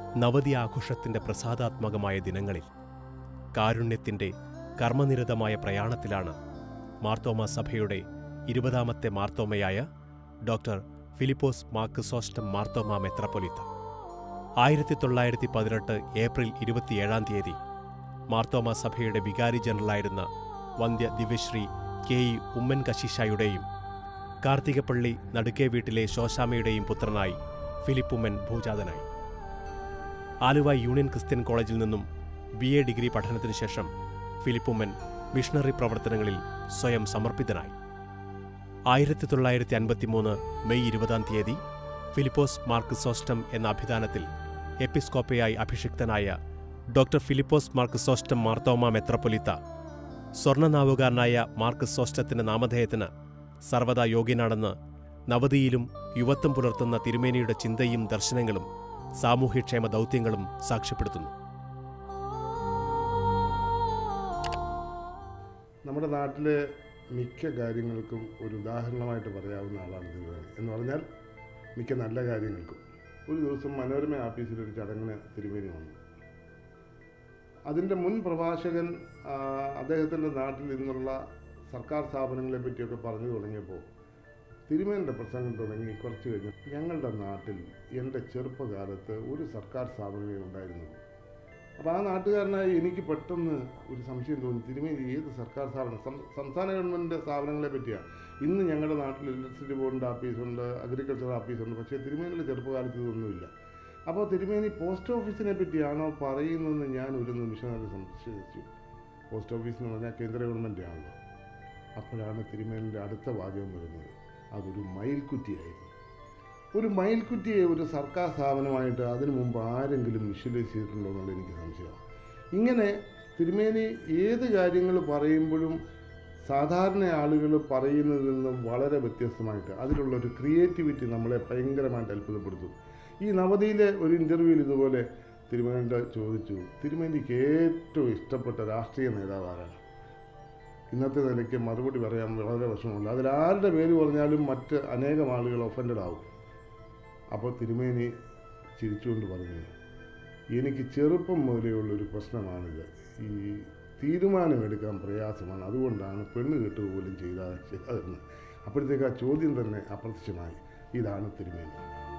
നവതി ആഘോഷത്തിൻ്റെ പ്രസാദാത്മകമായ ദിനങ്ങളിൽ കാരുണ്യത്തിൻ്റെ കർമ്മനിരതമായ പ്രയാണത്തിലാണ് മാർത്തോമ സഭയുടെ ഇരുപതാമത്തെ മാർത്തോമയായ ഡോക്ടർ ഫിലിപ്പോസ് മാർക്സോസ്റ്റം മാർത്തോമ മെത്രപ്പൊലിത്ത ആയിരത്തി തൊള്ളായിരത്തി പതിനെട്ട് ഏപ്രിൽ ഇരുപത്തിയേഴാം തീയതി മാർത്തോമ സഭയുടെ വികാരി ജനറലായിരുന്ന വന്ധ്യ ദിവ്യശ്രീ കെ ഇ ഉമ്മൻ കശിഷായുടെയും കാർത്തികപ്പള്ളി നടുക്കേ വീട്ടിലെ ശോശാമയുടെയും പുത്രനായി ഫിലിപ്പുമ്മൻ ഭൂജാതനായി ആലുവ യൂണിയൻ ക്രിസ്ത്യൻ കോളേജിൽ നിന്നും ബി എ ഡിഗ്രി പഠനത്തിനു ശേഷം ഫിലിപ്പുമ്മൻ മിഷണറി പ്രവർത്തനങ്ങളിൽ സ്വയം സമർപ്പിതനായി ആയിരത്തി തൊള്ളായിരത്തി അൻപത്തിമൂന്ന് മെയ് ഇരുപതാം തീയതി ഫിലിപ്പോസ് മാർക്സോസ്റ്റം എന്ന അഭിധാനത്തിൽ എപ്പിസ്കോപ്പയായി അഭിഷിക്തനായ ഡോക്ടർ ഫിലിപ്പോസ് മാർക്സോസ്റ്റം മാർത്തോമ മെത്രപ്പൊലിത്ത സ്വർണ്ണനാവുകാരനായ മാർക്സോസ്റ്റത്തിന്റെ നാമധേയത്തിന് സർവദാ യോഗ്യനാണെന്ന് നവതിയിലും യുവത്വം പുലർത്തുന്ന തിരുമേനിയുടെ ചിന്തയും ദർശനങ്ങളും സാമൂഹ്യക്ഷേമ ദൗത്യങ്ങളും സാക്ഷ്യപ്പെടുത്തുന്നു നമ്മുടെ നാട്ടിലെ മിക്ക കാര്യങ്ങൾക്കും ഒരു ഉദാഹരണമായിട്ട് പറയാവുന്ന ആളാണ് തിരുവേണി എന്ന് പറഞ്ഞാൽ മിക്ക നല്ല കാര്യങ്ങൾക്കും ഒരു ദിവസം മനോരമ ഓഫീസിൽ ഒരു ചടങ്ങിന് തിരുമേനി വന്നു അതിൻ്റെ മുൻ പ്രഭാഷകൻ ആ, അദ്ദേഹത്തിൻ്റെ നാട്ടിൽ നിന്നുള്ള സർക്കാർ സ്ഥാപനങ്ങളെ പറ്റിയൊക്കെ പറഞ്ഞു തുടങ്ങിയപ്പോൾ തിരുമേനിൻ്റെ പ്രസംഗം തുടങ്ങി കുറച്ച് കഴിഞ്ഞ് ഞങ്ങളുടെ നാട്ടിൽ എൻ്റെ ചെറുപ്പകാലത്ത് ഒരു സർക്കാർ സ്ഥാപനമേ ഉണ്ടായിരുന്നുള്ളൂ അപ്പോൾ ആ നാട്ടുകാരനായി എനിക്ക് പെട്ടെന്ന് ഒരു സംശയം തോന്നി തിരുമേനി ഏത് സർക്കാർ സ്ഥാപനം സം- സംസ്ഥാന ഗവൺമെൻറ് സ്ഥാപനങ്ങളെ പറ്റിയാണ് ഇന്ന് ഞങ്ങളുടെ നാട്ടിൽ ഇലക്ട്രിസിറ്റി ബോർഡിൻ്റെ ഓഫീസുണ്ട് അഗ്രികൾച്ചർ ഓഫീസുണ്ട് പക്ഷേ തിരുമേനിയുടെ ചെറുപ്പകാലത്ത് ഇതൊന്നുമില്ല അപ്പോൾ തിരുമേനി പോസ്റ്റ് ഓഫീസിനെ പറ്റിയാണോ പറയുന്നതെന്ന് ഞാൻ ഒരു നിമിഷം അത് സംശയിച്ചു പോസ്റ്റ് ഓഫീസ് എന്ന് പറഞ്ഞാൽ കേന്ദ്ര ഗവൺമെൻറ് ആണല്ലോ അപ്പോഴാണ് തിരുമേനിൻ്റെ അടുത്ത വാചകം വരുന്നത് അതൊരു മയിൽക്കുറ്റിയായിരുന്നു ഒരു മയിൽക്കുറ്റിയെ ഒരു സർക്കാർ സ്ഥാപനമായിട്ട് അതിനു മുമ്പ് ആരെങ്കിലും വിഷ്വലൈസ് ചെയ്തിട്ടുണ്ടോ എന്നുള്ള എനിക്ക് സംശയമാണ് ഇങ്ങനെ തിരുമേനി ഏത് കാര്യങ്ങൾ പറയുമ്പോഴും സാധാരണ ആളുകൾ പറയുന്നതിൽ നിന്നും വളരെ വ്യത്യസ്തമായിട്ട് അതിലുള്ള ഒരു ക്രിയേറ്റിവിറ്റി നമ്മളെ ഭയങ്കരമായിട്ട് അത്ഭുതപ്പെടുത്തും ഈ നവതിയിലെ ഒരു ഇൻ്റർവ്യൂവിൽ ഇതുപോലെ തിരുമേനിയുടെ ചോദിച്ചു തിരുമേനിക്ക് ഏറ്റവും ഇഷ്ടപ്പെട്ട രാഷ്ട്രീയ നേതാവ് ആരാണ് ഇന്നത്തെ നിലയ്ക്ക് മറുപടി പറയാൻ വളരെ വിഷമമുണ്ട് അതിലാരുടെ പേര് പറഞ്ഞാലും മറ്റ് അനേകം ആളുകൾ ഒഫൻഡഡ് ആവും അപ്പോൾ തിരുമേനി ചിരിച്ചുകൊണ്ട് പറഞ്ഞു എനിക്ക് ചെറുപ്പം മുതലേ ഉള്ളൊരു പ്രശ്നമാണിത് ഈ തീരുമാനമെടുക്കാൻ പ്രയാസമാണ് അതുകൊണ്ടാണ് പെണ്ണ് കെട്ടുക പോലും ചെയ്താൽ ചെയ്യാതിരുന്നത് അപ്പോഴത്തേക്ക് ആ ചോദ്യം തന്നെ അപ്രത്യക്ഷമായി ഇതാണ് തിരുമേനി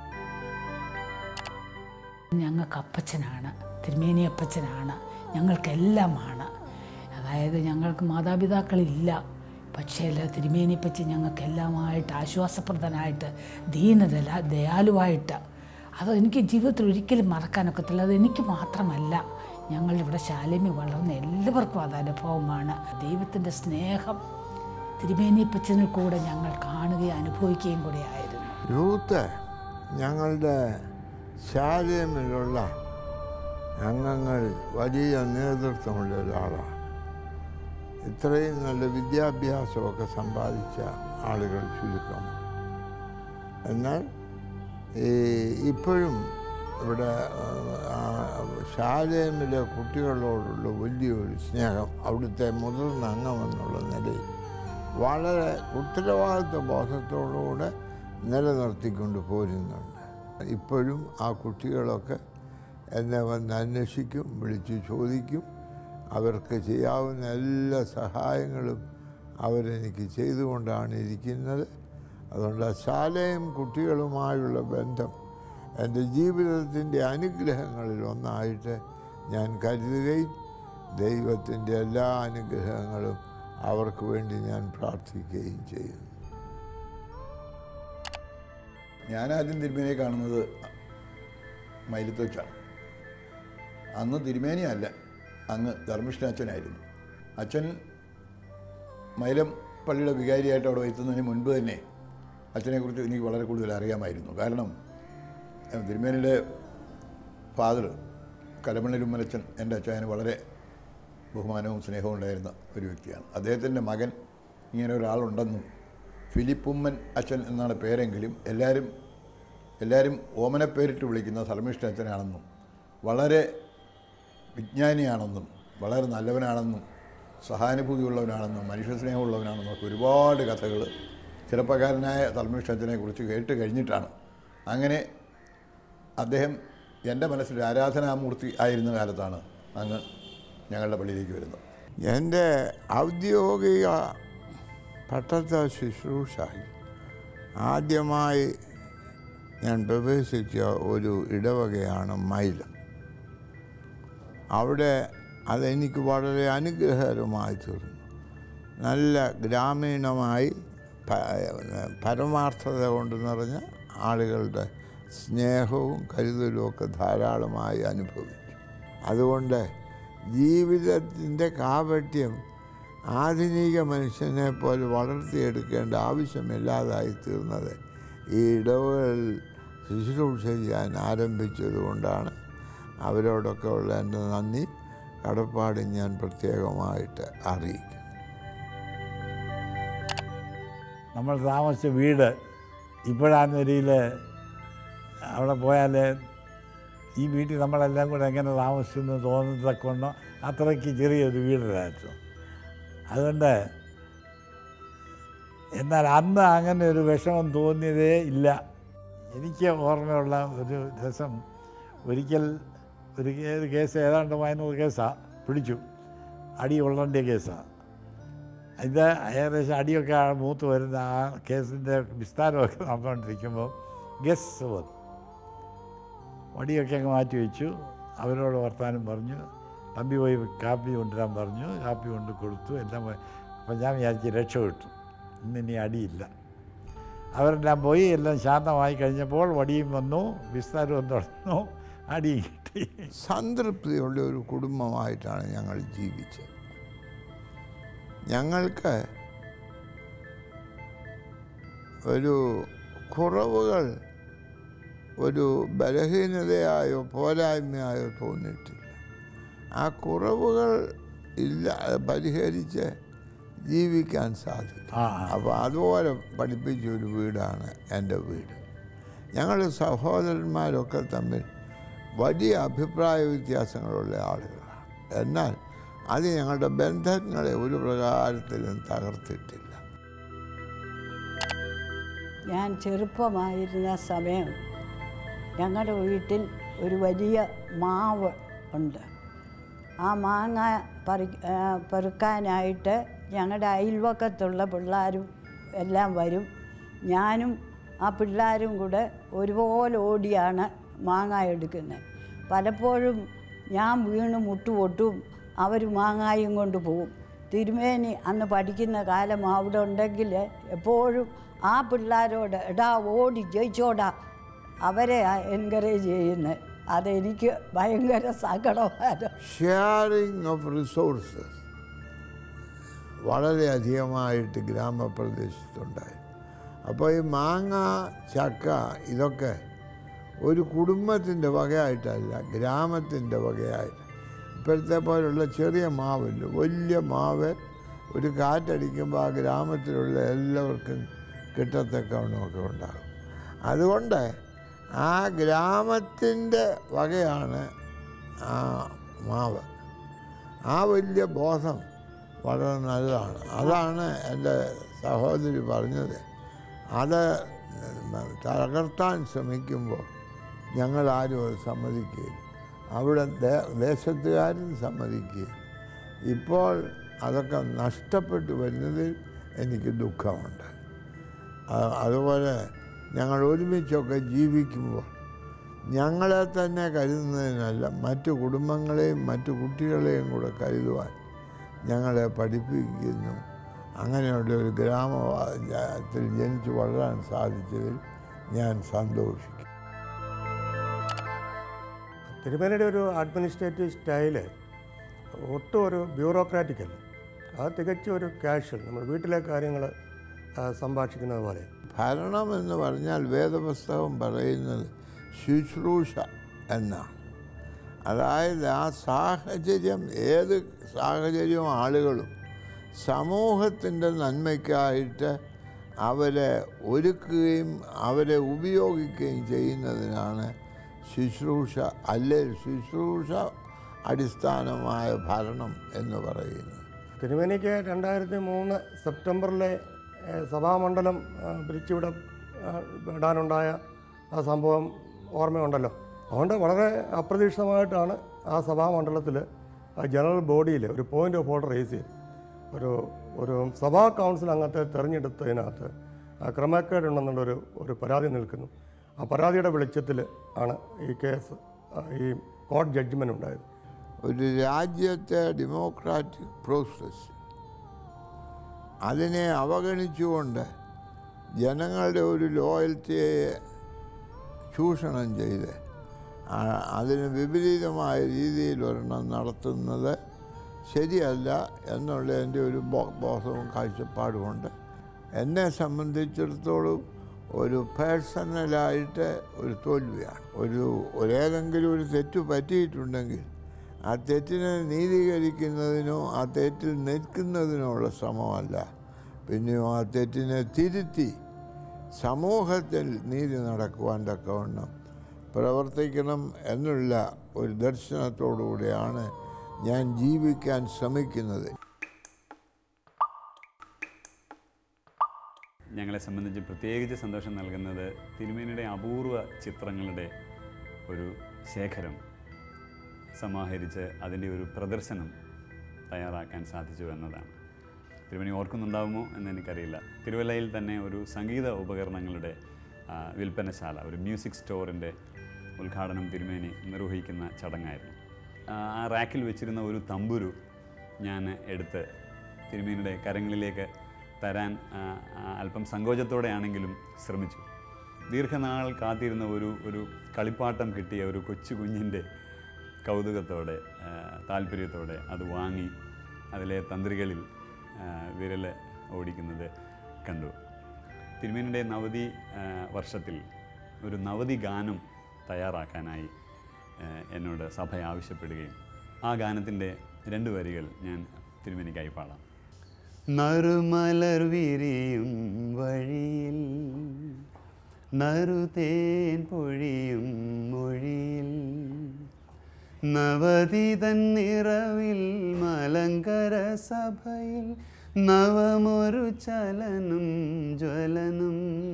ഞങ്ങൾക്ക് അപ്പച്ചനാണ് തിരുമേനി അപ്പച്ചനാണ് ഞങ്ങൾക്കെല്ലാമാണ് അതായത് ഞങ്ങൾക്ക് മാതാപിതാക്കളില്ല പക്ഷേ തിരുമേനിപ്പച്ചി ഞങ്ങൾക്കെല്ലാമായിട്ട് ആശ്വാസപ്രദനായിട്ട് ദീനതല ദയാലുവായിട്ട് അത് എനിക്ക് ജീവിതത്തിൽ ഒരിക്കലും മറക്കാനൊക്കത്തില്ല അത് എനിക്ക് മാത്രമല്ല ഞങ്ങളിവിടെ ശാലിമി വളർന്ന എല്ലാവർക്കും അത് അനുഭവമാണ് ദൈവത്തിൻ്റെ സ്നേഹം തിരുമേനിപ്പച്ചനിൽ കൂടെ ഞങ്ങൾ കാണുകയും അനുഭവിക്കുകയും കൂടെ ആയിരുന്നു യൂത്ത് ഞങ്ങളുടെ ശാലയമിലുള്ള അംഗങ്ങൾ വലിയ നേതൃത്വമുള്ള ഒരാളാണ് ഇത്രയും നല്ല വിദ്യാഭ്യാസമൊക്കെ സമ്പാദിച്ച ആളുകൾ ചുരുക്കം എന്നാൽ ഈ ഇപ്പോഴും ഇവിടെ ആ, ശാലയമിലെ കുട്ടികളോടുള്ള വലിയൊരു സ്നേഹം അവിടുത്തെ മുതിർന്ന അംഗമെന്നുള്ള നിലയിൽ വളരെ ഉത്തരവാദിത്വ ബോധത്തോടുകൂടെ നിലനിർത്തിക്കൊണ്ട് പോരുന്നുണ്ട് ഇപ്പോഴും ആ കുട്ടികളൊക്കെ എന്നെ വന്ന് അന്വേഷിക്കും വിളിച്ചു ചോദിക്കും അവർക്ക് ചെയ്യാവുന്ന എല്ലാ സഹായങ്ങളും അവരെനിക്ക് ചെയ്തുകൊണ്ടാണ് ഇരിക്കുന്നത് അതുകൊണ്ട് ആ ശാലയും കുട്ടികളുമായുള്ള ബന്ധം എൻ്റെ ജീവിതത്തിൻ്റെ അനുഗ്രഹങ്ങളിൽ ഒന്നായിട്ട് ഞാൻ കരുതുകയും ദൈവത്തിൻ്റെ എല്ലാ അനുഗ്രഹങ്ങളും അവർക്ക് വേണ്ടി ഞാൻ പ്രാർത്ഥിക്കുകയും ചെയ്യുന്നു ഞാനാദ്യം തിരുമേനിയെ കാണുന്നത് മൈലത്ത് വെച്ചാണ് അന്ന് തിരുമേനിയല്ല അങ്ങ് ധർമ്മിഷ്ഠ അച്ഛനായിരുന്നു അച്ഛൻ മൈലം പള്ളിയുടെ വികാരിയായിട്ട് അവിടെ എത്തുന്നതിന് മുൻപ് തന്നെ അച്ഛനെക്കുറിച്ച് എനിക്ക് വളരെ കൂടുതൽ അറിയാമായിരുന്നു കാരണം ഏഹ്, തിരുമേനിയുടെ ഫാദർ കലമണ്ണിലുമ്മലച്ചൻ എൻ്റെ അച്ഛന് വളരെ ബഹുമാനവും സ്നേഹവും ഉണ്ടായിരുന്ന ഒരു വ്യക്തിയാണ് അദ്ദേഹത്തിൻ്റെ മകൻ ഇങ്ങനെ ഒരാളുണ്ടെന്നും ഫിലിപ്പുമ്മൻ അച്ഛൻ എന്നാണ് പേരെങ്കിലും എല്ലാവരും എല്ലാവരും ഓമനപ്പേരിട്ട് വിളിക്കുന്ന സർമിഷ്ഠ അച്ഛനാണെന്നും വളരെ വിജ്ഞാനിയാണെന്നും വളരെ നല്ലവനാണെന്നും സഹാനുഭൂതിയുള്ളവനാണെന്നും മനുഷ്യസ്നേഹമുള്ളവനാണെന്നും ഒക്കെ ഒരുപാട് കഥകൾ ചെറുപ്പക്കാരനായ ധർമ്മിഷ്ഠ അച്ഛനെ കുറിച്ച് കേട്ട് കഴിഞ്ഞിട്ടാണ് അങ്ങനെ അദ്ദേഹം എൻ്റെ മനസ്സിൽ ആരാധനാമൂർത്തി ആയിരുന്ന കാലത്താണ് അങ്ങ് ഞങ്ങളുടെ പള്ളിയിലേക്ക് വരുന്നത് എൻ്റെ ഔദ്യോഗിക പട്ടത്ത ശുശ്രൂഷ ആദ്യമായി ഞാൻ പ്രവേശിച്ച ഒരു ഇടവകയാണ് മൈലം അവിടെ അതെനിക്ക് വളരെ അനുഗ്രഹകരമായി തീർന്നു നല്ല ഗ്രാമീണമായി പ- പരമാർത്ഥത കൊണ്ട് നിറഞ്ഞ ആളുകളുടെ സ്നേഹവും കരുതലും ഒക്കെ ധാരാളമായി അനുഭവിച്ചു അതുകൊണ്ട് ജീവിതത്തിൻ്റെ കാപട്യം ആധുനിക മനുഷ്യനെ പോലെ വളർത്തിയെടുക്കേണ്ട ആവശ്യമില്ലാതായി തീർന്നത് ഈ ഇടവുകളിൽ ശുശ്രൂഷ ചെയ്യാൻ ആരംഭിച്ചതുകൊണ്ടാണ് അവരോടൊക്കെ ഉള്ള എൻ്റെ നന്ദി കടപ്പാടും ഞാൻ പ്രത്യേകമായിട്ട് അറിയിക്കും നമ്മൾ താമസിച്ച വീട് ഇപ്പോഴാണ് വരിയിൽ അവിടെ പോയാൽ ഈ വീട്ടിൽ നമ്മളെല്ലാം കൂടെ എങ്ങനെ താമസിച്ചെന്ന് തോന്നത്തക്കൊണ്ടോ അത്രയ്ക്ക് ചെറിയൊരു വീടിലായിരുന്നു അതുകൊണ്ട് എന്നാൽ അന്ന് അങ്ങനെ ഒരു വിഷമം തോന്നിയതേ ഇല്ല എനിക്ക് ഓർമ്മയുള്ള ഒരു രസം ഒരിക്കൽ ഒരു കേ- ഒരു കേസ് ഏതാണ്ട് പതിനൂറ് കേസാണ് പിടിച്ചു അടി കൊള്ളേണ്ട കേസാണ് ഇത് ഏകദേശം അടിയൊക്കെ ആ മൂത്ത് വരുന്ന ആ കേസിൻ്റെ വിസ്താരമൊക്കെ നടന്നുകൊണ്ടിരിക്കുമ്പോൾ ഗസ് വന്നു വടിയൊക്കെ അങ്ങ് മാറ്റി വെച്ചു അവരോട് വർത്താനം പറഞ്ഞു തമ്പി പോയി കാപ്പി കൊണ്ടുവരാൻ പറഞ്ഞു കാപ്പി കൊണ്ട് കൊടുത്തു എല്ലാം പോയി. അപ്പം ഞാൻ വിചാരിച്ച് രക്ഷപ്പെട്ടു ഇന്നിനി അടിയില്ല അവരെല്ലാം പോയി എല്ലാം ശാന്തമായി കഴിഞ്ഞപ്പോൾ വടിയും വന്നു വിസ്താരവും തുടർന്നു അടിയും കിട്ടി സംതൃപ്തിയുള്ള ഒരു കുടുംബമായിട്ടാണ് ഞങ്ങൾ ജീവിച്ചത് ഞങ്ങൾക്ക് ഒരു കുറവുകൾ ഒരു ബലഹീനതയായോ പോരായ്മയായോ തോന്നിയിട്ടില്ല ആ കുറവുകൾ ഇല്ല പരിഹരിച്ച് ജീവിക്കാൻ സാധിക്കും ആ ആ. അപ്പോൾ അതുപോലെ പഠിപ്പിച്ച ഒരു വീടാണ് എൻ്റെ വീട് ഞങ്ങൾ സഹോദരന്മാരൊക്കെ തമ്മിൽ വലിയ അഭിപ്രായ വ്യത്യാസങ്ങളുള്ള ആളുകളാണ് എന്നാൽ അത് ഞങ്ങളുടെ ബന്ധങ്ങളെ ഒരു പ്രകാരത്തിലും തകർത്തിട്ടില്ല ഞാൻ ചെറുപ്പമായിരുന്ന സമയം ഞങ്ങളുടെ വീട്ടിൽ ഒരു വലിയ മാവ് ഉണ്ട് ആ മാങ്ങ പറി ആ, പെറുക്കാനായിട്ട് ഞങ്ങളുടെ അയൽവക്കത്തുള്ള പിള്ളേരും എല്ലാം വരും ഞാനും ആ പിള്ളേരും കൂടെ ഒരുപോലെ ഓടിയാണ് മാങ്ങ എടുക്കുന്നത് പലപ്പോഴും ഞാൻ വീണ് മുട്ടുപൊട്ടും അവർ മാങ്ങായും കൊണ്ട് പോകും തിരുമേനി അന്ന് പഠിക്കുന്ന കാലം അവിടെ ഉണ്ടെങ്കിൽ എപ്പോഴും ആ പിള്ളേരോട് എടാ ഓടി ജയിച്ചോടാ അവരെ എൻകറേജ് ചെയ്യുന്നത് അതെനിക്ക് ഭയങ്കര സങ്കടമാണ് ഷെയറിങ് ഓഫ് റിസോഴ്സസ് വളരെയധികമായിട്ട് ഗ്രാമപ്രദേശത്തുണ്ടായി അപ്പോൾ ഈ മാങ്ങ ചക്ക ഇതൊക്കെ ഒരു കുടുംബത്തിൻ്റെ വകയായിട്ടല്ല ഗ്രാമത്തിൻ്റെ വകയായിട്ട് ഇപ്പോഴത്തെ പോലുള്ള ചെറിയ മാവില്ല വലിയ മാവ് ഒരു കാറ്റടിക്കുമ്പോൾ ആ ഗ്രാമത്തിലുള്ള എല്ലാവർക്കും കിട്ടത്തക്കവണ്ണമൊക്കെ ഉണ്ടാകും അതുകൊണ്ട് ആ ഗ്രാമത്തിൻ്റെ വകയാണ് ആ മാവ് ആ വലിയ ബോധം വളരെ നല്ലതാണ് അതാണ് എൻ്റെ സഹോദരി പറഞ്ഞത് അത് തകർത്താൻ ശ്രമിക്കുമ്പോൾ ഞങ്ങളാരും അത് സമ്മതിക്കുകയില്ല അവിടെ ദേ- ദേശത്തുകാരും സമ്മതിക്കുകയില്ല ഇപ്പോൾ അതൊക്കെ നഷ്ടപ്പെട്ടു വരുന്നതിൽ എനിക്ക് ദുഃഖമുണ്ട് ആ- അതുപോലെ ഞങ്ങൾ ഒരുമിച്ചൊക്കെ ജീവിക്കുമ്പോൾ ഞങ്ങളെ തന്നെ കരുതുന്നതിനല്ല മറ്റു കുടുംബങ്ങളെയും മറ്റു കുട്ടികളെയും കൂടെ കരുതുവാൻ ഞങ്ങളെ പഠിപ്പിക്കുന്നു അങ്ങനെയുള്ള ഒരു ഗ്രാമത്തിൽ ജനിച്ചു വളരാൻ സാധിച്ചതിൽ ഞാൻ സന്തോഷിക്കും തിരുമേനയുടെ ഒരു അഡ്മിനിസ്ട്രേറ്റീവ് സ്റ്റൈല് ഒട്ടും ഒരു ബ്യൂറോക്രാറ്റിക് അല്ല അത് തികച്ചും ഒരു കാഷ്വൽ നമ്മൾ വീട്ടിലെ കാര്യങ്ങൾ സംഭാഷിക്കുന്നത് പോലെ ഭരണം എന്ന് പറഞ്ഞാൽ വേദപുസ്തകം പറയുന്നത് ശുശ്രൂഷ എന്നാണ് അതായത് ആ സാഹചര്യം ഏത് സാഹചര്യവും ആളുകളും സമൂഹത്തിൻ്റെ നന്മയ്ക്കായിട്ട് അവരെ ഒരുക്കുകയും അവരെ ഉപയോഗിക്കുകയും ചെയ്യുന്നതിനാണ് ശുശ്രൂഷ അല്ലെ ശുശ്രൂഷ അടിസ്ഥാനമായ ഭരണം എന്ന് പറയുന്നത് തിരുമേനിക്ക് രണ്ടായിരത്തി മൂന്ന് സെപ്റ്റംബറിലെ ഏഹ്, സഭാമണ്ഡലം ആ, പിരിച്ചുവിട ആ, ഇടാനുണ്ടായ ആ സംഭവം ഓർമ്മയുണ്ടല്ലോ അതുകൊണ്ട് വളരെ അപ്രതീക്ഷിതമായിട്ടാണ് ആ സഭാമണ്ഡലത്തിൽ ആ ജനറൽ ബോഡിയിൽ ഒരു പോയിന്റ് ഓഫ് ഓർഡർ റേസ് ചെയ്ത് ഒരു ഒരു സഭാ കൗൺസിൽ അംഗത്തെ തിരഞ്ഞെടുത്തതിനകത്ത് ആ ക്രമക്കേടുണ്ടെന്നുള്ളൊരു ഒരു പരാതി നിൽക്കുന്നു ആ പരാതിയുടെ വെളിച്ചത്തിൽ ആണ് ഈ കേസ് ആ, ഈ കോർട്ട് ജഡ്ജ്മെൻ്റ് ഉണ്ടായത് ഒരു രാജ്യത്തെ ഡെമോക്രാറ്റിക് പ്രോസസ് അതിനെ അവഗണിച്ചുകൊണ്ട് ജനങ്ങളുടെ ഒരു ലോയൽറ്റിയെ ചൂഷണം ചെയ്ത് ആ- അതിന് വിപരീതമായ രീതിയിൽ ഒരെണ്ണം നടത്തുന്നത് ശരിയല്ല എന്നുള്ളതിൻ്റെ ഒരു ബോ- ബോധവും കാഴ്ചപ്പാടുമുണ്ട് എന്നെ സംബന്ധിച്ചിടത്തോളം ഒരു പേഴ്സണലായിട്ട് ഒരു തോൽവിയാണ് ഒരു ഒരേതെങ്കിലും ഒരു തെറ്റ് പറ്റിയിട്ടുണ്ടെങ്കിൽ ആ തെറ്റിനെ നീതീകരിക്കുന്നതിനോ ആ തെറ്റിൽ നിൽക്കുന്നതിനോ ഉള്ള ശ്രമമല്ല പിന്നെയോ ആ തെറ്റിനെ തിരുത്തി സമൂഹത്തിൽ നീതി നടക്കുവാൻ തക്കവണ്ണം പ്രവർത്തിക്കണം എന്നുള്ള ഒരു ദർശനത്തോടുകൂടിയാണ് ഞാൻ ജീവിക്കാൻ ശ്രമിക്കുന്നത് ഞങ്ങളെ സംബന്ധിച്ച് പ്രത്യേകിച്ച് സന്തോഷം നൽകുന്നത് തിരുമേനിയുടെ അപൂർവ ചിത്രങ്ങളുടെ ഒരു ശേഖരം സമാഹരിച്ച് അതിൻ്റെ ഒരു പ്രദർശനം തയ്യാറാക്കാൻ സാധിച്ചു എന്നതാണ് തിരുമേനി ഓർക്കുന്നുണ്ടാവുമോ എന്ന് എനിക്കറിയില്ല തിരുവല്ലയിൽ തന്നെ ഒരു സംഗീത ഉപകരണങ്ങളുടെ ആ, വിൽപ്പനശാല ഒരു മ്യൂസിക് സ്റ്റോറിൻ്റെ ഉദ്ഘാടനം തിരുമേനി നിർവഹിക്കുന്ന ചടങ്ങായിരുന്നു ആ ആ റാക്കിൽ വെച്ചിരുന്ന ഒരു തമ്പുരു ഞാൻ എടുത്ത് തിരുമേനിയുടെ കരങ്ങളിലേക്ക് തരാൻ ആ, ആ, അല്പം സങ്കോചത്തോടെയാണെങ്കിലും ശ്രമിച്ചു ദീർഘനാൾ കാത്തിരുന്ന ഒരു ഒരു കളിപ്പാട്ടം കിട്ടിയ ഒരു കൊച്ചു കുഞ്ഞിൻ്റെ കൗതുകത്തോടെ ആ, താല്പര്യത്തോടെ അത് വാങ്ങി അതിലെ തന്ത്രികളിൽ ആ, വിരൽ ഓടിക്കുന്നത് കണ്ടു തിരുമേനിയുടെ നവതി ആ, വർഷത്തിൽ ഒരു നവതി ഗാനം തയ്യാറാക്കാനായി ആ, എന്നോട് സഭ ആവശ്യപ്പെടുകയും ആ ഗാനത്തിൻ്റെ രണ്ട് വരികൾ ഞാൻ തിരുമേനിക്കായി പാടാം നറുമലർ വിരിയും വഴിയിൽ നറുതേൻ പൊഴിയും മൊഴിയിൽ നവതിതൻ നിറവിൽ മലങ്കര സഭയിൽ നവമൊരു ചലനും ജ്വലനും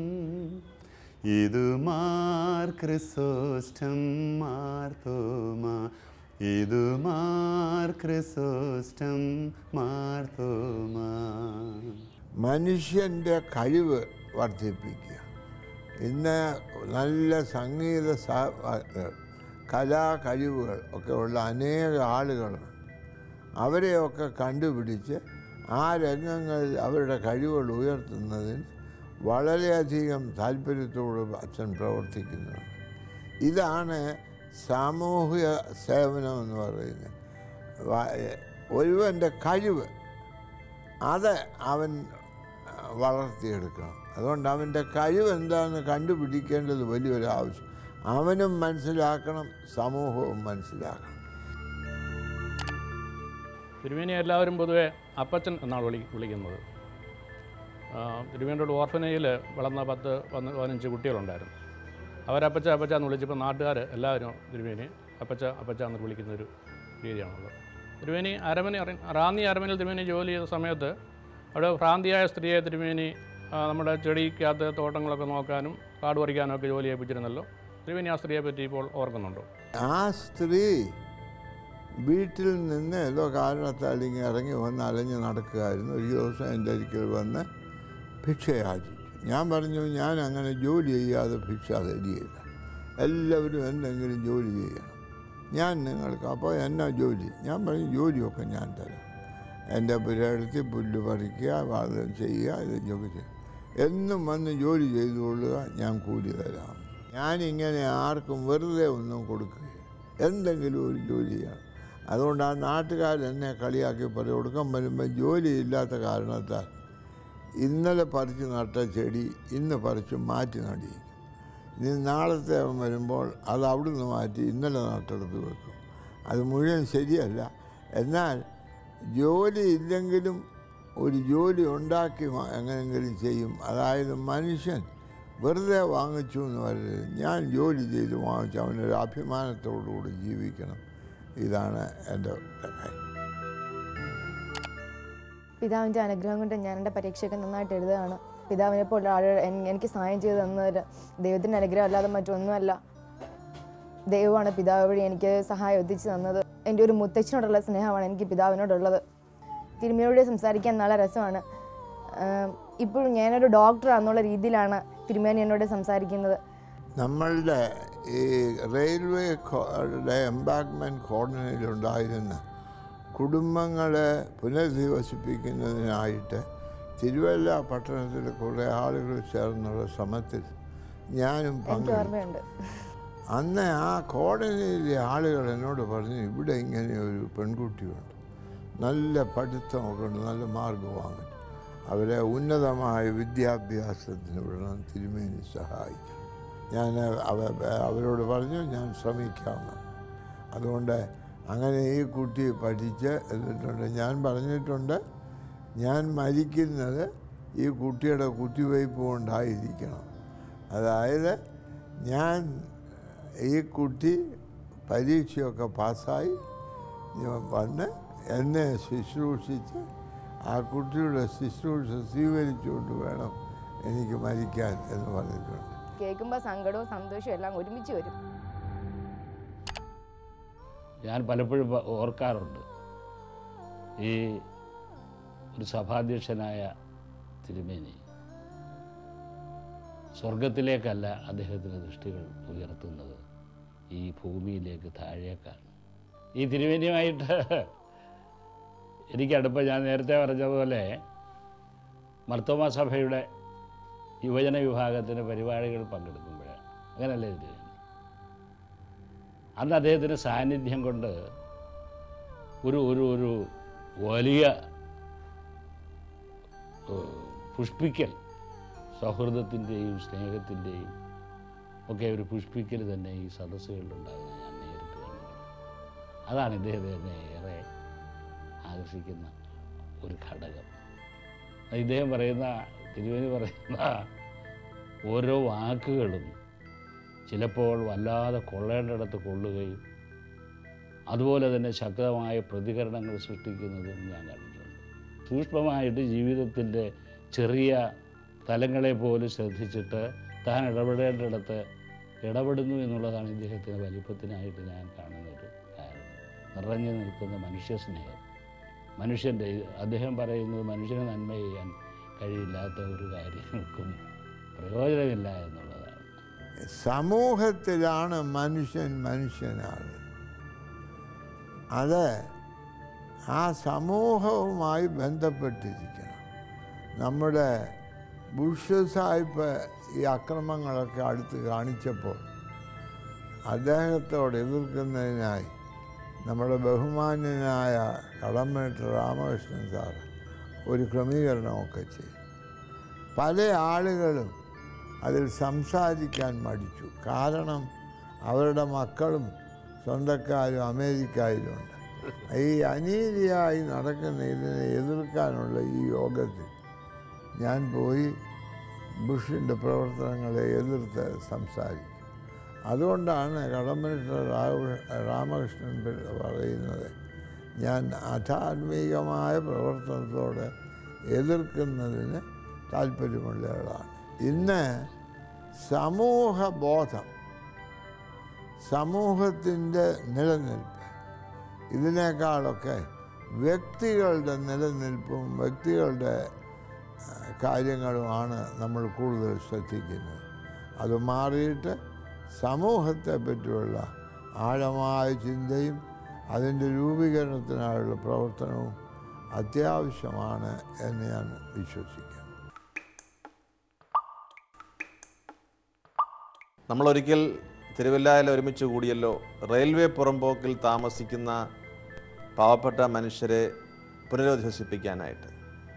ഇതു മാർ ക്രിസോസ്റ്റം മാർത്തോമ ഇതു മാർ ക്രിസോസ്റ്റം മാർത്തോമ മനുഷ്യൻ്റെ കഴിവ് വർദ്ധിപ്പിക്കുക ഇന്ന് നല്ല സംഗീത സ- കലാ കഴിവുകൾ ഒക്കെ ഉള്ള അനേക ആളുകളുണ്ട് അവരെയൊക്കെ കണ്ടുപിടിച്ച് ആ രംഗങ്ങളിൽ അവരുടെ കഴിവുകൾ ഉയർത്തുന്നതിന് വളരെയധികം താല്പര്യത്തോട് അച്ഛൻ പ്രവർത്തിക്കുന്നുണ്ട് ഇതാണ് സാമൂഹിക സേവനം എന്ന് പറയുന്നത് വ- ഒരുവൻ്റെ കഴിവ് അത് അവൻ വളർത്തിയെടുക്കണം അതുകൊണ്ട് അവൻ്റെ കഴിവ് എന്താണെന്ന് കണ്ടുപിടിക്കേണ്ടത് വലിയൊരു ആവശ്യം അവനും മനസ്സിലാക്കണം സമൂഹവും മനസ്സിലാക്കണം തിരുമേനി എല്ലാവരും പൊതുവെ അപ്പച്ചൻ എന്നാണ് വിളി വിളിക്കുന്നത് ആ, തിരുമേനിയുടെ ഓർഫനേജിൽ വളർന്ന പത്ത് പന്ന് പതിനഞ്ച് കുട്ടികളുണ്ടായിരുന്നു അവരപ്പച്ച അപ്പച്ച എന്ന് വിളിച്ചപ്പോൾ നാട്ടുകാർ എല്ലാവരും തിരുമേനി അപ്പച്ച അപ്പച്ച എന്ന് വിളിക്കുന്ന ഒരു രീതിയാണുള്ളത് തിരുമേനി അരമന അറി റാന്നി അരമനയിൽ തിരുമേനി ജോലി ചെയ്ത സമയത്ത് അവിടെ ഭ്രാന്തിയായ സ്ത്രീയെ തിരുമേനി ആ, നമ്മുടെ ചെടിക്കകത്ത് തോട്ടങ്ങളൊക്കെ നോക്കാനും കാട് പറിക്കാനും ഒക്കെ ജോലി ഏൽപ്പിച്ചിരുന്നല്ലോ തിരുമേനി ആ സ്ത്രീയെ പറ്റി ഇപ്പോൾ ഓർക്കുന്നുണ്ടോ ആ സ്ത്രീ വീട്ടിൽ നിന്ന് ഏതോ കാരണത്താൽ ഇങ്ങനെ ഇറങ്ങി വന്ന് അലഞ്ഞ് നടക്കുകയായിരുന്നു ഒരു ദിവസം എൻ്റെ ഒരിക്കൽ വന്ന് ഭിക്ഷ യാചിച്ചു ഞാൻ പറഞ്ഞു ഞാൻ അങ്ങനെ ജോലി ചെയ്യാതെ ഭിക്ഷ തരികയില്ല എല്ലാവരും എന്തെങ്കിലും ജോലി ചെയ്യണം ഞാൻ നിങ്ങൾക്ക് അപ്പോൾ എന്നാ ജോലി ഞാൻ പറഞ്ഞു ജോലിയൊക്കെ ഞാൻ തരാം എൻ്റെ പുരടുത്ത് പുല്ല് പറിക്കുക വാതം ചെയ്യുക ഇതൊക്കെ ചെയ്യും എന്നും വന്ന് ജോലി ചെയ്തുകൊള്ളുക ഞാൻ കൂലി തരാം ഞാനിങ്ങനെ ആർക്കും വെറുതെ ഒന്നും കൊടുക്കുകയില്ല എന്തെങ്കിലും ഒരു ജോലി ചെയ്യണം അതുകൊണ്ട് ആ നാട്ടുകാർ എന്നെ കളിയാക്കി പറയും കൊടുക്കാൻ വരുമ്പോൾ ജോലിയില്ലാത്ത കാരണത്താൽ ഇന്നലെ പറിച്ച് നട്ട ചെടി ഇന്ന് പറിച്ച് മാറ്റി നടിയിക്കും ഇനി നാളത്തെ അവൻ വരുമ്പോൾ അത് അവിടുന്ന് മാറ്റി ഇന്നലെ നട്ടെടുത്ത് വെക്കും അത് മുഴുവൻ ശരിയല്ല എന്നാൽ ജോലി ഇല്ലെങ്കിലും ഒരു ജോലി ഉണ്ടാക്കി വാ- എങ്ങനെയെങ്കിലും ചെയ്യും അതായത് മനുഷ്യൻ വെറുതെ വാങ്ങിച്ചു എന്ന് പറയരുത് ഞാൻ ജോലി ചെയ്ത് വാങ്ങിച്ചു അവനൊരു അഭിമാനത്തോടുകൂടി ജീവിക്കണം ഇതാണ് എൻ്റെ കാര്യം പിതാവിൻ്റെ അനുഗ്രഹം കൊണ്ട് ഞാൻ എൻ്റെ പരീക്ഷയൊക്കെ നന്നായിട്ട് എഴുതുകയാണ് പിതാവിനെ പോലെ ആളുകൾ എൻ- എനിക്ക് സഹായം ചെയ്തു തന്നതിൽ ദൈവത്തിൻ്റെ അനുഗ്രഹം അല്ലാതെ മറ്റൊന്നുമല്ല ദൈവമാണ് പിതാവ് വഴി എനിക്ക് സഹായം എത്തിച്ചു തന്നത് എൻ്റെ ഒരു മുത്തച്ഛനോടുള്ള സ്നേഹമാണ് എനിക്ക് പിതാവിനോടുള്ളത് തിരുമേനിയോട് സംസാരിക്കാൻ നല്ല രസമാണ് ആം, ഇപ്പോഴും ഞാനൊരു ഡോക്ടറാന്നുള്ള രീതിയിലാണ് തിരുമേനി എന്നോട് സംസാരിക്കുന്നത് നമ്മളുടെ ഈ റെയിൽവേ എംബാങ്ക്മെൻറ്റ് കോളനിയിലുണ്ടായിരുന്ന കുടുംബങ്ങളെ പുനരധിവസിപ്പിക്കുന്നതിനായിട്ട് തിരുവല്ല പട്ടണത്തിൽ കുറേ ആളുകൾ ചേർന്നുള്ള ശ്രമത്തിൽ ഞാനും എനിക്ക് പങ്കെടുത്തു ഓർമ്മയുണ്ട് അന്ന് ആ കോളനിയിലെ ആളുകൾ എന്നോട് പറഞ്ഞു ഇവിടെ ഇങ്ങനെ ഒരു പെൺകുട്ടിയുണ്ട് നല്ല പഠിത്തമൊക്കെ ഉണ്ട് നല്ല മാർക്ക് വാങ്ങും അവരെ ഉന്നതമായ വിദ്യാഭ്യാസത്തിന് വിടണം തിരുമേനി സഹായിക്കും ഞാൻ അവ അവരോട് പറഞ്ഞു ഞാൻ ശ്രമിക്കാമെന്ന് അതുകൊണ്ട് അങ്ങനെ ഈ കുട്ടി പഠിച്ച് എന്നിട്ടുണ്ട് ഞാൻ പറഞ്ഞിട്ടുണ്ട് ഞാൻ മരിക്കുന്നത് ഈ കുട്ടിയുടെ കുത്തിവയ്പ് കൊണ്ടായിരിക്കണം അതായത് ഞാൻ ഈ കുട്ടി പരീക്ഷയൊക്കെ പാസ്സായി ഞാൻ വന്ന് എന്നെ ശുശ്രൂഷിച്ച് ആ കുട്ടിയുടെ ശുശ്രൂഷ സ്വീകരിച്ചുകൊണ്ട് വേണം എനിക്ക് മരിക്കാൻ എന്ന് പറഞ്ഞിട്ടുണ്ട് കേൾക്കുമ്പോൾ സങ്കടവും സന്തോഷവും എല്ലാം ഒരുമിച്ച് വരും ഞാൻ പലപ്പോഴും പ- ഓർക്കാറുണ്ട് ഈ ഒരു സഭാധ്യക്ഷനായ തിരുമേനി സ്വർഗത്തിലേക്കല്ല അദ്ദേഹത്തിൻ്റെ ദൃഷ്ടികൾ ഉയർത്തുന്നത് ഈ ഭൂമിയിലേക്ക് താഴേക്കാണ് ഈ തിരുമേനിയുമായിട്ട് എനിക്കടുപ്പം ഞാൻ നേരത്തെ പറഞ്ഞതുപോലെ മർത്തോമ സഭയുടെ യുവജന വിഭാഗത്തിൻ്റെ പരിപാടികൾ പങ്കെടുക്കുമ്പോഴാണ് അങ്ങനല്ലേ തിരുമേനി അന്ന് അദ്ദേഹത്തിൻ്റെ സാന്നിധ്യം കൊണ്ട് ഒരു ഒരു ഒരു വലിയ ഏഹ്, പുഷ്പിക്കൽ സൗഹൃദത്തിൻ്റെയും സ്നേഹത്തിൻ്റെയും ഒക്കെ ഒരു പുഷ്പിക്കൽ തന്നെ ഈ സദസ്സുകളിലുണ്ടാകുന്നത് ഞാൻ നേരിട്ട് കണ്ടു അതാണ് ഇദ്ദേഹത്തെ എന്നെ ഏറെ ആകർഷിക്കുന്ന ഒരു ഘടകം അത് ഇദ്ദേഹം പറയുന്ന തിരുവേനി പറയുന്ന ഓരോ വാക്കുകളും ചിലപ്പോൾ വല്ലാതെ കൊള്ളേണ്ടിടത്ത് കൊള്ളുകയും അതുപോലെ തന്നെ ശക്തമായ പ്രതികരണങ്ങൾ സൃഷ്ടിക്കുന്നതും ഞാൻ കണ്ടിട്ടുണ്ട് സൂക്ഷ്മമായിട്ട് ജീവിതത്തിൻ്റെ ചെറിയ തലങ്ങളെ പോലും ശ്രദ്ധിച്ചിട്ട് താൻ ഇടപെടേണ്ടിടത്ത് ഇടപെടുന്നു എന്നുള്ളതാണ് ഇദ്ദേഹത്തിൻ്റെ വലിപ്പത്തിനായിട്ട് ഞാൻ കാണുന്ന ഒരു കാരണം നിറഞ്ഞു നിൽക്കുന്ന മനുഷ്യ സ്നേഹം മനുഷ്യൻ്റെ അദ്ദേഹം പറയുന്നത് മനുഷ്യന് നന്മ ചെയ്യാൻ കഴിയില്ലാത്ത ഒരു കാര്യങ്ങൾക്കും പ്രയോജനമില്ല എന്നുള്ളതാണ് സമൂഹത്തിലാണ് മനുഷ്യൻ മനുഷ്യനാണ് അത് ആ സമൂഹവുമായി ബന്ധപ്പെട്ടിരിക്കണം നമ്മുടെ ബുഷ് സാഹിബ് ഈ അക്രമങ്ങളൊക്കെ അടുത്ത് കാണിച്ചപ്പോൾ അദ്ദേഹത്തോട് എതിർക്കുന്നതിനായി നമ്മുടെ ബഹുമാന്യനായ കടമേട്ട് രാമകൃഷ്ണൻ സാർ ഒരു ക്രമീകരണമൊക്കെ ചെയ്തു പല ആളുകളും അതിൽ സംസാരിക്കാൻ മടിച്ചു കാരണം അവരുടെ മക്കളും സ്വന്തക്കാരും അമേരിക്കയിലുണ്ട് ഈ അനീതിയായി നടക്കുന്ന ഇതിനെ എതിർക്കാനുള്ള ഈ യോഗത്തിൽ ഞാൻ പോയി ബുഷിൻ്റെ പ്രവർത്തനങ്ങളെ എതിർത്ത് സംസാരിക്കും അതുകൊണ്ടാണ് കടമ്പനിട്ട രാമകൃഷ്ണൻ പിള്ള പറയുന്നത് ഞാൻ അധാർമികമായ പ്രവർത്തനത്തോട് എതിർക്കുന്നതിന് താല്പര്യമുള്ളയാളാണ് ഇന്ന് സമൂഹബോധം സമൂഹത്തിൻ്റെ നിലനിൽപ്പ് ഇതിനേക്കാളൊക്കെ വ്യക്തികളുടെ നിലനിൽപ്പും വ്യക്തികളുടെ ആ, കാര്യങ്ങളുമാണ് നമ്മൾ കൂടുതൽ ശ്രദ്ധിക്കുന്നത് അത് മാറിയിട്ട് സമൂഹത്തെ പറ്റിയുള്ള ആഴമായ ചിന്തയും അതിൻ്റെ രൂപീകരണത്തിനായുള്ള പ്രവർത്തനവും അത്യാവശ്യമാണ് എന്ന് ഞാൻ വിശ്വസിക്കുന്നു നമ്മളൊരിക്കൽ തിരുവല്ലായിൽ ഒരുമിച്ച് കൂടിയല്ലോ റെയിൽവേ പുറമ്പോക്കിൽ താമസിക്കുന്ന പാവപ്പെട്ട മനുഷ്യരെ പുനരധിവസിപ്പിക്കാനായിട്ട്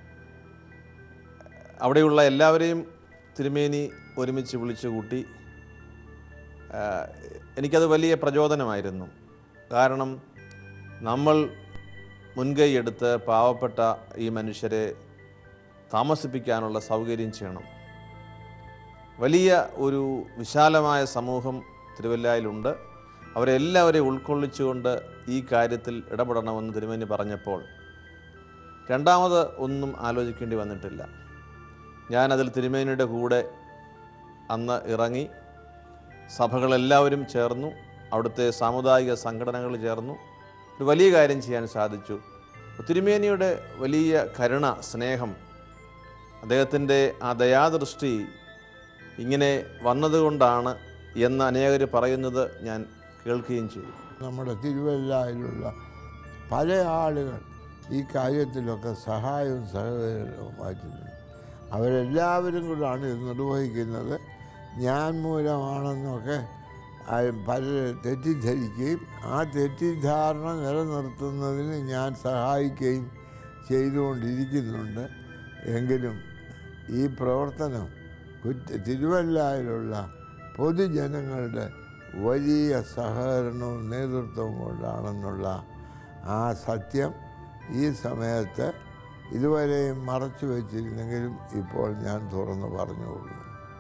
അവിടെയുള്ള എല്ലാവരെയും തിരുമേനി ഒരുമിച്ച് വിളിച്ചു കൂട്ടി ആ, എനിക്കത് വലിയ പ്രചോദനമായിരുന്നു കാരണം നമ്മൾ മുൻകൈ എടുത്ത് പാവപ്പെട്ട ഈ മനുഷ്യരെ താമസിപ്പിക്കാനുള്ള സൗകര്യം ചെയ്യണം വലിയ ഒരു വിശാലമായ സമൂഹം തിരുവല്ലായിലുണ്ട് അവരെല്ലാവരെയും ഉൾക്കൊള്ളിച്ചുകൊണ്ട് ഈ കാര്യത്തിൽ ഇടപെടണമെന്ന് തിരുമേനി പറഞ്ഞപ്പോൾ രണ്ടാമത് ഒന്നും ആലോചിക്കേണ്ടി വന്നിട്ടില്ല ഞാനതിൽ തിരുമേനിയുടെ കൂടെ അന്ന് ഇറങ്ങി സഭകളെല്ലാവരും ചേർന്നു അവിടുത്തെ സാമുദായിക സംഘടനകൾ ചേർന്നു ഒരു വലിയ കാര്യം ചെയ്യാൻ സാധിച്ചു തിരുമേനിയുടെ വലിയ കരുണ സ്നേഹം അദ്ദേഹത്തിൻ്റെ ആ ദയാദൃഷ്ടി ഇങ്ങനെ വന്നതുകൊണ്ടാണ് എന്ന് അനേകർ പറയുന്നത് ഞാൻ കേൾക്കുകയും ചെയ്തു നമ്മുടെ തിരുവല്ലയിലുള്ള പല ആളുകൾ ഈ കാര്യത്തിലൊക്കെ സഹായവും സഹകരണവുമായിട്ടുണ്ട് അവരെല്ലാവരും കൂടാണ് ഇത് നിർവഹിക്കുന്നത് ഞാൻ മൂലമാണെന്നൊക്കെ ആ- പലരും തെറ്റിദ്ധരിക്കുകയും ആ തെറ്റിദ്ധാരണ നിലനിർത്തുന്നതിന് ഞാൻ സഹായിക്കുകയും ചെയ്തുകൊണ്ടിരിക്കുന്നുണ്ട് എങ്കിലും ഈ പ്രവർത്തനം കുറ്റ തിരുവല്ലയിലുള്ള പൊതുജനങ്ങളുടെ വലിയ സഹകരണവും നേതൃത്വവും കൊണ്ടാണെന്നുള്ള ആ സത്യം ഈ സമയത്ത് ഇതുവരെയും മറച്ചു വച്ചിരുന്നെങ്കിലും ഇപ്പോൾ ഞാൻ തുറന്നു പറഞ്ഞുകൊള്ളുന്നു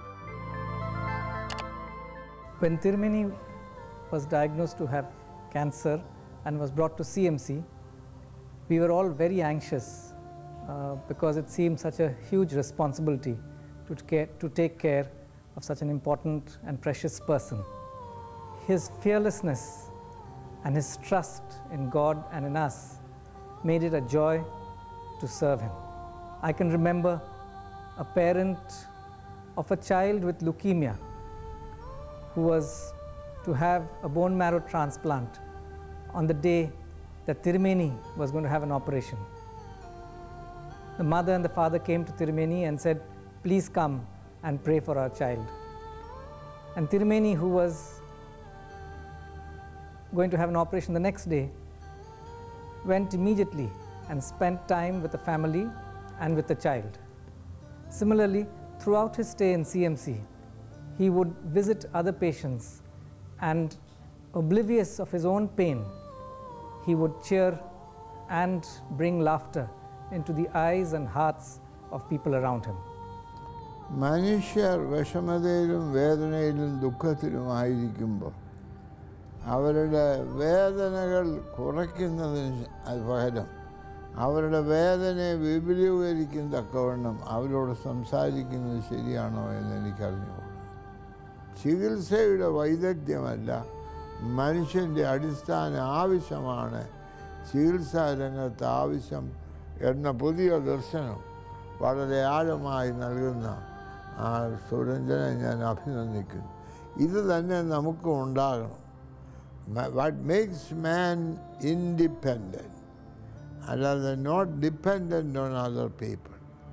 When Tirumeni was diagnosed to have cancer and was brought to CMC, we were all very anxious uh, because it seemed such a huge responsibility to, care, to take care of such an important and precious person. His fearlessness and his trust in God and in us made it a joy to serve him. I can remember a parent of a child with leukemia who was to have a bone marrow transplant on the day that Tirumeni was going to have an operation. The mother and the father came to Tirumeni and said, Please come and pray for our child. And Tirumeni, who was going to have an operation the next day, went immediately and spent time with the family and with the child. Similarly, throughout his stay in CMC, he would visit other patients and, oblivious of his own pain, he would cheer and bring laughter into the eyes and hearts of people around him. മനുഷ്യർ വിഷമതയിലും വേദനയിലും ദുഃഖത്തിലുമായിരിക്കുമ്പോൾ അവരുടെ വേദനകൾ കുറയ്ക്കുന്നതിന് പകരം അവരുടെ വേദനയെ വിപുലീകരിക്കും തക്കവണ്ണം അവരോട് സംസാരിക്കുന്നത് ശരിയാണോ എന്ന് എനിക്കറിഞ്ഞുകൂടാ ചികിത്സയുടെ വൈദഗ്ധ്യമല്ല മനുഷ്യൻ്റെ അടിസ്ഥാന ആവശ്യമാണ് ചികിത്സാ രംഗത്ത് ആവശ്യം എന്ന പുതിയ ദർശനം വളരെ ആഴമായി നൽകുന്ന ആ സുരഞ്ജനെ ഞാൻ അഭിനന്ദിക്കുന്നു ഇത് തന്നെ നമുക്കും ഉണ്ടാകണം വാട്ട് മേക്സ് മാൻ ഇൻഡിപെൻഡൻറ്റ് അല്ലാതെ not dependent on other people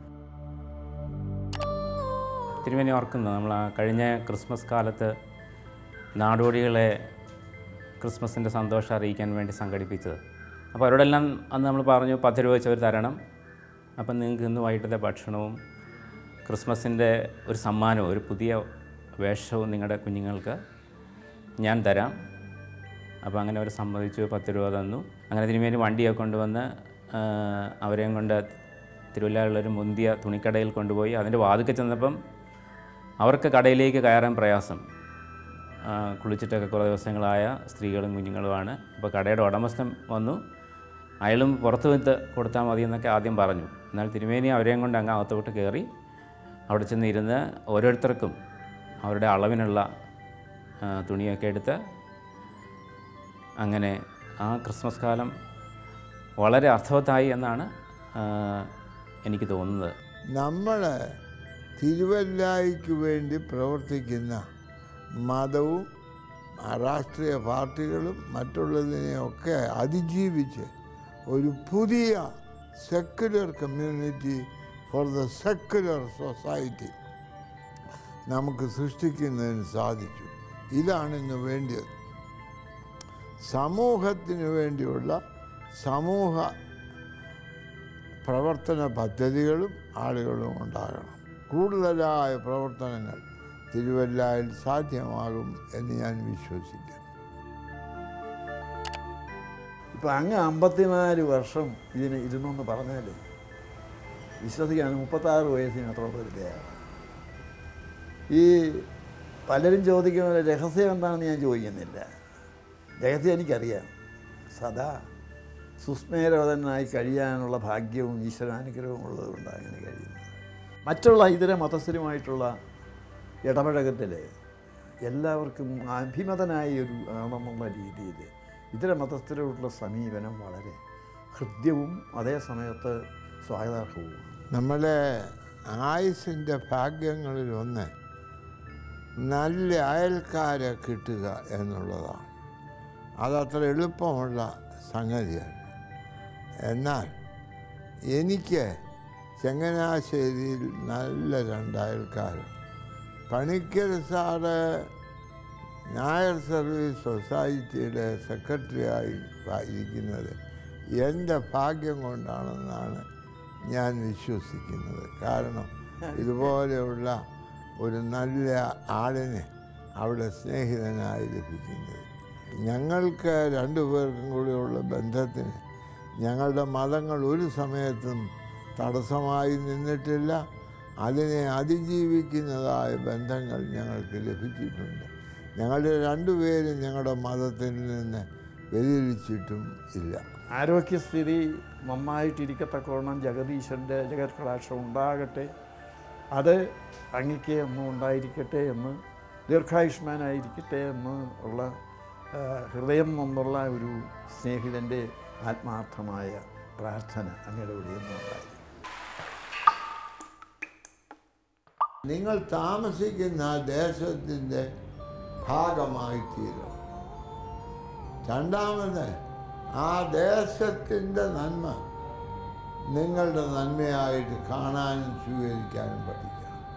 തിരുമേനി ഓർക്കുന്നു നമ്മൾ ആ കഴിഞ്ഞ ക്രിസ്മസ് കാലത്ത് നാടോടികളെ ക്രിസ്മസിൻ്റെ സന്തോഷം അറിയിക്കാൻ വേണ്ടി സംഘടിപ്പിച്ചത് അപ്പോൾ അവരോടെല്ലാം അന്ന് നമ്മൾ പറഞ്ഞു പത്ത് രൂപ വെച്ച് അവർ തരണം അപ്പം നിങ്ങൾക്ക് ഇന്ന് വൈകിട്ടത്തെ ഭക്ഷണവും ക്രിസ്മസിൻ്റെ ഒരു സമ്മാനവും ഒരു പുതിയ വേഷവും നിങ്ങളുടെ കുഞ്ഞുങ്ങൾക്ക് ഞാൻ തരാം അപ്പോൾ അങ്ങനെ അവർ സമ്മതിച്ചു പത്ത് രൂപ തന്നു അങ്ങനെ തിരുമേനി വണ്ടിയൊക്കെ കൊണ്ടുവന്ന് ആ, അവരെയും കൊണ്ട് തിരുവല്ലയുള്ളൊരു മുന്തിയ തുണിക്കടയിൽ കൊണ്ടുപോയി അതിൻ്റെ വാതിക്കെ ചെന്നപ്പം അവർക്ക് കടയിലേക്ക് കയറാൻ പ്രയാസം ആ, കുളിച്ചിട്ടൊക്കെ കുറേ ദിവസങ്ങളായ സ്ത്രീകളും കുഞ്ഞുങ്ങളുമാണ് അപ്പോൾ കടയുടെ ഉടമസ്ഥൻ വന്നു അയാളും പുറത്ത് വിത്ത് കൊടുത്താൽ മതി എന്നൊക്കെ ആദ്യം പറഞ്ഞു എന്നാൽ തിരുമേനി അവരെയും കൊണ്ട് അങ്ങ് അകത്തോട്ട് കയറി അവിടെ ചെന്ന് ഇരുന്ന് ഓരോരുത്തർക്കും അവരുടെ അളവിനുള്ള ആ, തുണിയൊക്കെ എടുത്ത് അങ്ങനെ ആ ക്രിസ്മസ് കാലം വളരെ അർത്ഥവത്തായി എന്നാണ് ആ, എനിക്ക് തോന്നുന്നത് നമ്മൾ തിരുവല്ലായിക്ക് വേണ്ടി പ്രവർത്തിക്കുന്ന മതവും ആ രാഷ്ട്രീയ പാർട്ടികളും മറ്റുള്ളതിനെയൊക്കെ അതിജീവിച്ച് ഒരു പുതിയ secular community for the secular society നമുക്ക് സൃഷ്ടിക്കുന്നതിന് സാധിച്ചു ഇതാണ് ഇന്ന് വേണ്ടത് സമൂഹത്തിന് വേണ്ടിയുള്ള സമൂഹ പ്രവർത്തന പദ്ധതികളും ആളുകളും ഉണ്ടാകണം കൂടുതലായ പ്രവർത്തനങ്ങൾ തിരുവല്ലയിൽ സാധ്യമാകും എന്ന് ഞാൻ വിശ്വസിക്കുന്നു ഇപ്പം അങ്ങ് അമ്പത്തിനാല് വർഷം ഇതിന് ഇരുന്നെന്ന് പറഞ്ഞാൽ വിശ്വസിക്കാൻ മുപ്പത്താറ് വയസ്സിന് അത്ര വരികയാണ് ഈ പലരും ചോദിക്കുന്ന രഹസ്യം എന്താണെന്ന് ഞാൻ ചോദിക്കുന്നില്ല രഹസ്യം എനിക്കറിയാം സദാ സുസ്മേരവതനായി കഴിയാനുള്ള ഭാഗ്യവും ഈശ്വരാനുഗ്രഹവും ഉള്ളതുകൊണ്ടാണ് അങ്ങനെ കഴിയുന്നത് മറ്റുള്ള ഇതര മതസ്ഥരുമായിട്ടുള്ള ഇടപഴകത്തിൽ എല്ലാവർക്കും അഭിമതനായ ഒരു ആണെന്നുള്ള രീതിയിൽ ഇതര മതസ്ഥരോടുള്ള സമീപനം വളരെ ഹൃദ്യവും അതേ സമയത്ത് സ്വാഗതാർഹവുമാണ് നമ്മുടെ ആയുസിൻ്റെ ഭാഗ്യങ്ങളിൽ ഒന്ന് നല്ല അയൽക്കാരെ കിട്ടുക എന്നുള്ളതാണ് അതത്ര എളുപ്പമുള്ള സംഗതിയാണ് എന്നാൽ എനിക്ക് ചങ്ങനാശ്ശേരിയിൽ നല്ല രണ്ട് അയൽക്കാർ പണിക്കർ സാറ് നായർ സർവീസ് സൊസൈറ്റിയുടെ സെക്രട്ടറിയായി ഇരിക്കുന്നത് എൻ്റെ ഭാഗ്യം കൊണ്ടാണെന്നാണ് ഞാൻ വിശ്വസിക്കുന്നത് കാരണം ഇതുപോലെയുള്ള ഒരു നല്ല ആളിനെ അവിടെ സ്നേഹിതനായി ലഭിക്കുന്നത് ഞങ്ങൾക്ക് രണ്ടുപേർക്കും കൂടിയുള്ള ബന്ധത്തിന് ഞങ്ങളുടെ മതങ്ങൾ ഒരു സമയത്തും തടസ്സമായി നിന്നിട്ടില്ല അതിനെ അതിജീവിക്കുന്നതായ ബന്ധങ്ങൾ ഞങ്ങൾക്ക് ലഭിച്ചിട്ടുണ്ട് ഞങ്ങളുടെ രണ്ടുപേരും ഞങ്ങളുടെ മതത്തിൽ നിന്ന് വ്യതിരിച്ചിട്ടും ഇല്ല ആരോഗ്യസ്ഥിതി നന്നായിട്ടിരിക്കത്തക്കോണം ജഗദീശൻ്റെ ജഗത് കടാക്ഷം ഉണ്ടാകട്ടെ അത് അങ്ങയ്ക്ക് എന്നും ഉണ്ടായിരിക്കട്ടെ എന്ന് ദീർഘായുഷ്മാനായിരിക്കട്ടെ എന്ന് ഉള്ള ആ, ഹൃദയം നിന്നുള്ള ഒരു സ്നേഹിതൻ്റെ ആത്മാർത്ഥമായ പ്രാർത്ഥന അങ്ങയുടെ ഇവിടെ ഉണ്ടായി നിങ്ങൾ താമസിക്കുന്ന ആ ദേശത്തിൻ്റെ ഭാഗമായി തീരണം രണ്ടാമത് ആ ദേശത്തിൻ്റെ നന്മ നിങ്ങളുടെ നന്മയായിട്ട് കാണാനും സ്വീകരിക്കാനും പഠിക്കണം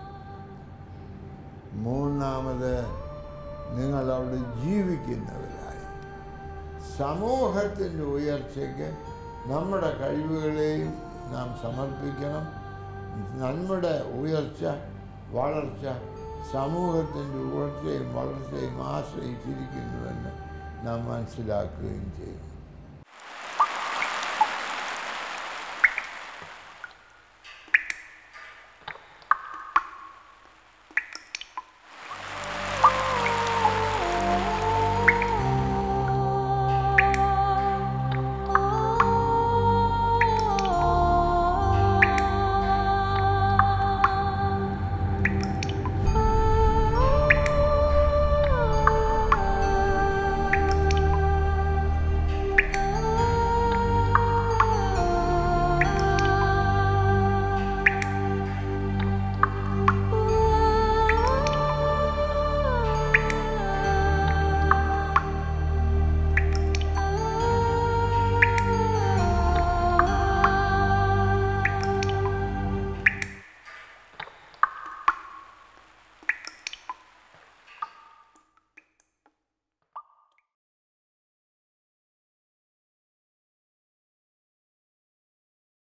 മൂന്നാമത് നിങ്ങൾ അവിടെ ജീവിക്കുന്നവരായി സമൂഹത്തിൻ്റെ ഉയർച്ചയ്ക്ക് നമ്മുടെ കഴിവുകളെയും നാം സമർപ്പിക്കണം നമ്മുടെ ഉയർച്ച വളർച്ച സമൂഹത്തിൻ്റെ ഉയർച്ചയും വളർച്ചയും ആശ്രയിച്ചിരിക്കുന്നുവെന്ന് നാം മനസ്സിലാക്കുകയും ചെയ്യും